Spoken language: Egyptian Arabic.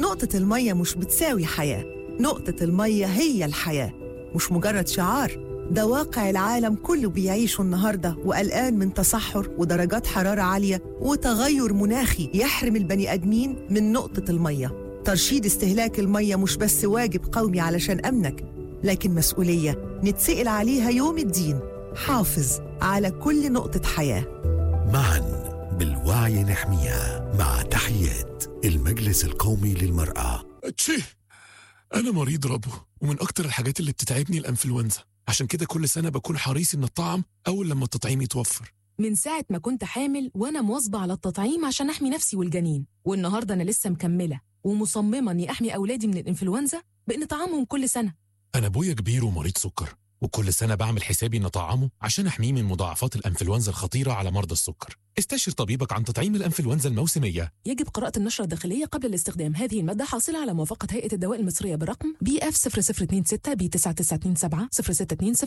نقطة المية مش بتساوي حياة نقطة المية هي الحياة مش مجرد شعار ده واقع العالم كله بيعيشه النهاردة وقلقان من تصحر ودرجات حرارة عالية وتغير مناخي يحرم البني آدمين من نقطة المية ترشيد استهلاك المية مش بس واجب قومي علشان أمنك لكن مسؤولية نتسأل عليها يوم الدين حافظ على كل نقطة حياة معا بالوعي نحميها مع تحيات المجلس القومي للمرأة تشي انا مريض ربو ومن اكتر الحاجات اللي بتتعبني الانفلونزا عشان كده كل سنه بكون حريص ان الطعم اول لما التطعيم يتوفر من ساعة ما كنت حامل وأنا مواظبة على التطعيم عشان أحمي نفسي والجنين والنهاردة أنا لسه مكملة ومصممة إني أحمي أولادي من الإنفلونزا بإن طعامهم كل سنة انا ابويا كبير ومريض سكر وكل سنه بعمل حسابي ان اطعمه عشان احميه من مضاعفات الانفلونزا الخطيره على مرضى السكر استشر طبيبك عن تطعيم الانفلونزا الموسميه يجب قراءة النشرة الداخلية قبل الاستخدام هذه المادة حاصلة على موافقة هيئة الدواء المصرية برقم بي اف 0026 بي 9927 0620